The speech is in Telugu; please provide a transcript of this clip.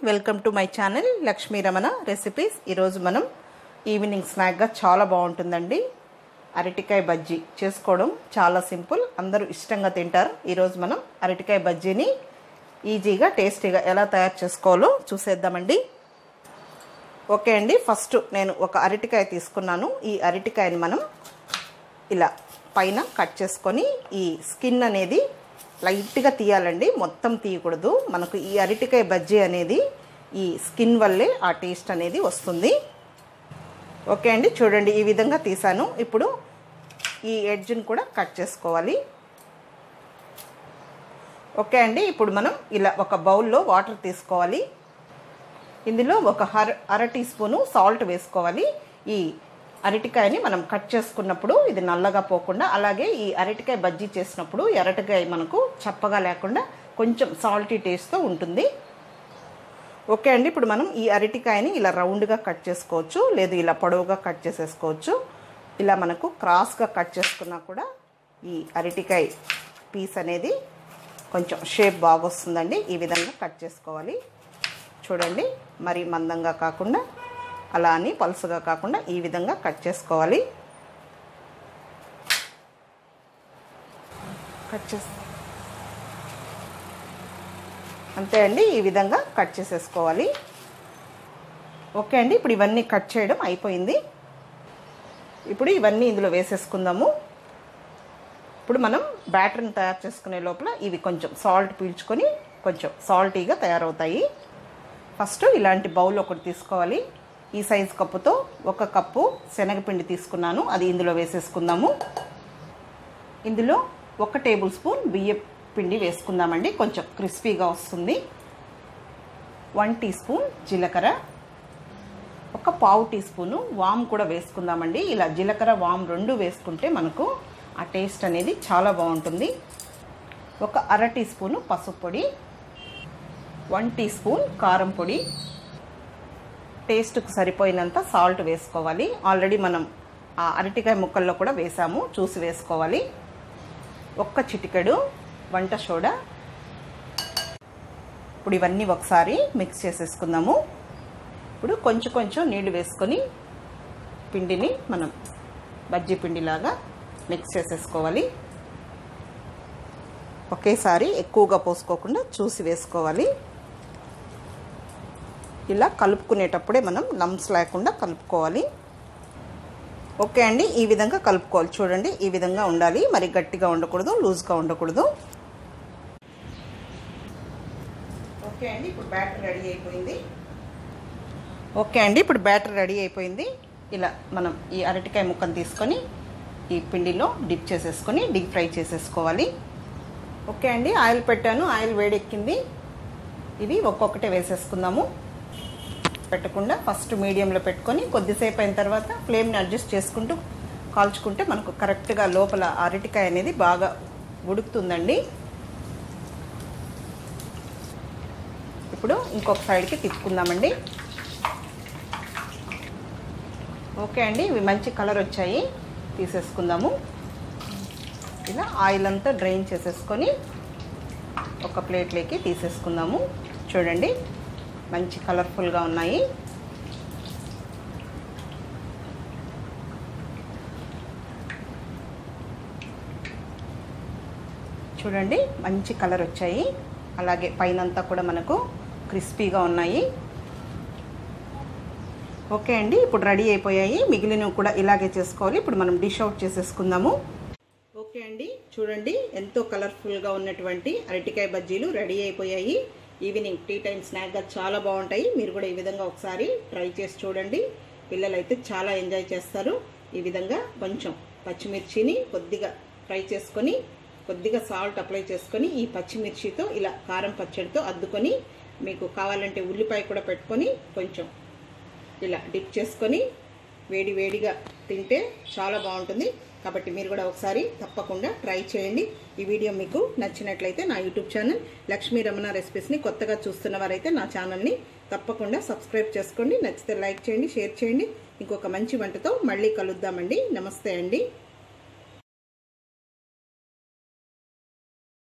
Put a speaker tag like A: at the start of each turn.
A: welcome to my channel Lakshmi Ramana recipes ఈరోజు మనం ఈవినింగ్ స్నాక్గా చాలా బాగుంటుందండి అరటికాయ బజ్జీ చేసుకోవడం చాలా సింపుల్ అందరూ ఇష్టంగా తింటారు ఈరోజు మనం అరటికాయ బజ్జీని ఈజీగా టేస్టీగా ఎలా తయారు చేసుకోవాలో చూసేద్దామండి ఓకే అండి ఫస్ట్ నేను ఒక అరటికాయ తీసుకున్నాను ఈ అరటికాయని మనం ఇలా పైన కట్ చేసుకొని ఈ స్కిన్ అనేది లైట్గా తీయాలండి మొత్తం తీయకూడదు మనకు ఈ అరటికాయ బజ్జీ అనేది ఈ స్కిన్ వల్లే ఆ టేస్ట్ అనేది వస్తుంది ఓకే అండి చూడండి ఈ విధంగా తీసాను ఇప్పుడు ఈ ఎడ్జ్ని కూడా కట్ చేసుకోవాలి ఓకే అండి ఇప్పుడు మనం ఇలా ఒక బౌల్లో వాటర్ తీసుకోవాలి ఇందులో ఒక హర అర టీ స్పూను సాల్ట్ వేసుకోవాలి ఈ అరటికాయని మనం కట్ చేసుకున్నప్పుడు ఇది నల్లగా పోకుండా అలాగే ఈ అరటికాయ బజ్జీ చేసినప్పుడు ఈ అరటికాయ మనకు చప్పగా లేకుండా కొంచెం సాల్టీ టేస్ట్తో ఉంటుంది ఓకే అండి ఇప్పుడు మనం ఈ అరటికాయని ఇలా రౌండ్గా కట్ చేసుకోవచ్చు లేదు ఇలా పొడవుగా కట్ చేసేసుకోవచ్చు ఇలా మనకు క్రాస్గా కట్ చేసుకున్నా కూడా ఈ అరటికాయ పీస్ అనేది కొంచెం షేప్ బాగా వస్తుందండి ఈ విధంగా కట్ చేసుకోవాలి చూడండి మరి మందంగా కాకుండా అలా అని పలుసుగా కాకుండా ఈ విధంగా కట్ చేసుకోవాలి కట్ చేసి అంతే అండి ఈ విధంగా కట్ చేసేసుకోవాలి ఓకే అండి ఇప్పుడు ఇవన్నీ కట్ చేయడం అయిపోయింది ఇప్పుడు ఇవన్నీ ఇందులో వేసేసుకుందాము ఇప్పుడు మనం బ్యాటర్ని తయారు చేసుకునే లోపల ఇవి కొంచెం సాల్ట్ పీల్చుకొని కొంచెం సాల్టీగా తయారవుతాయి ఫస్ట్ ఇలాంటి బౌల్ ఒకటి తీసుకోవాలి ఈ సైజ్ కప్పుతో ఒక కప్పు శనగపిండి తీసుకున్నాను అది ఇందులో వేసేసుకుందాము ఇందులో ఒక టేబుల్ స్పూన్ బియ్య పిండి వేసుకుందామండి కొంచెం క్రిస్పీగా వస్తుంది వన్ టీ స్పూన్ జీలకర్ర ఒక పావు టీ స్పూను వామ్ కూడా వేసుకుందామండి ఇలా జీలకర్ర వామ్ రెండు వేసుకుంటే మనకు ఆ టేస్ట్ అనేది చాలా బాగుంటుంది ఒక అర టీ స్పూను పసుపు పొడి వన్ టీ స్పూన్ కారం పొడి టేస్ట్కు సరిపోయినంత సాల్ట్ వేసుకోవాలి ఆల్రెడీ మనం ఆ అరటికాయ ముక్కల్లో కూడా వేసాము చూసి వేసుకోవాలి ఒక్క చిటికెడు వంట సోడా ఇప్పుడు ఇవన్నీ ఒకసారి మిక్స్ చేసేసుకుందాము ఇప్పుడు కొంచెం కొంచెం నీళ్లు వేసుకొని పిండిని మనం బజ్జీ పిండిలాగా మిక్స్ చేసేసుకోవాలి ఒకేసారి ఎక్కువగా పోసుకోకుండా చూసి వేసుకోవాలి ఇలా కలుపుకునేటప్పుడే మనం లమ్స్ లేకుండా కలుపుకోవాలి ఓకే అండి ఈ విధంగా కలుపుకోవాలి చూడండి ఈ విధంగా ఉండాలి మరి గట్టిగా ఉండకూడదు లూజ్గా ఉండకూడదు ఓకే అండి ఇప్పుడు బ్యాటర్ రెడీ అయిపోయింది ఓకే అండి ఇప్పుడు బ్యాటర్ రెడీ అయిపోయింది ఇలా మనం ఈ అరటికాయ ముక్కను తీసుకొని ఈ పిండిలో డిప్ చేసేసుకొని డీప్ ఫ్రై చేసేసుకోవాలి ఓకే అండి ఆయిల్ పెట్టాను ఆయిల్ వేడెక్కింది ఇవి ఒక్కొక్కటే వేసేసుకుందాము పెట్టకుండా ఫస్ట్ మీడియంలో పెట్టుకొని కొద్దిసేపు అయిన తర్వాత ఫ్లేమ్ని అడ్జస్ట్ చేసుకుంటూ కాల్చుకుంటే మనకు కరెక్ట్గా లోపల అరటికాయ అనేది బాగా ఉడుకుతుందండి ఇప్పుడు ఇంకొక సైడ్కి తిప్పుకుందామండి ఓకే అండి ఇవి మంచి కలర్ వచ్చాయి తీసేసుకుందాము ఇలా ఆయిల్ అంతా డ్రైన్ చేసేసుకొని ఒక ప్లేట్లోకి తీసేసుకుందాము చూడండి మంచి కలర్ఫుల్గా ఉన్నాయి చూడండి మంచి కలర్ వచ్చాయి అలాగే పైనంతా కూడా మనకు క్రిస్పీగా ఉన్నాయి ఓకే అండి ఇప్పుడు రెడీ అయిపోయాయి మిగిలినవి కూడా ఇలాగే చేసుకోవాలి ఇప్పుడు మనం డిష్ అవుట్ చేసేసుకుందాము ఓకే అండి చూడండి ఎంతో కలర్ఫుల్గా ఉన్నటువంటి అరటికాయ బజ్జీలు రెడీ అయిపోయాయి ఈవినింగ్ టీ టైం స్నాక్గా చాలా బాగుంటాయి మీరు కూడా ఈ విధంగా ఒకసారి ట్రై చేసి చూడండి పిల్లలు అయితే చాలా ఎంజాయ్ చేస్తారు ఈ విధంగా కొంచెం పచ్చిమిర్చిని కొద్దిగా ఫ్రై చేసుకొని కొద్దిగా సాల్ట్ అప్లై చేసుకొని ఈ పచ్చిమిర్చితో ఇలా కారం పచ్చడితో అద్దుకొని మీకు కావాలంటే ఉల్లిపాయ కూడా పెట్టుకొని కొంచెం ఇలా డిప్ చేసుకొని వేడి వేడిగా తింటే చాలా బాగుంటుంది కాబట్టి మీరు కూడా ఒకసారి తప్పకుండా ట్రై చేయండి ఈ వీడియో మీకు నచ్చినట్లయితే నా యూట్యూబ్ ఛానల్ లక్ష్మీ రమణ రెసిపీస్ని కొత్తగా చూస్తున్న వారైతే నా ఛానల్ని తప్పకుండా సబ్స్క్రైబ్ చేసుకోండి నచ్చితే లైక్ చేయండి షేర్ చేయండి ఇంకొక మంచి వంటతో మళ్ళీ కలుద్దామండి నమస్తే అండి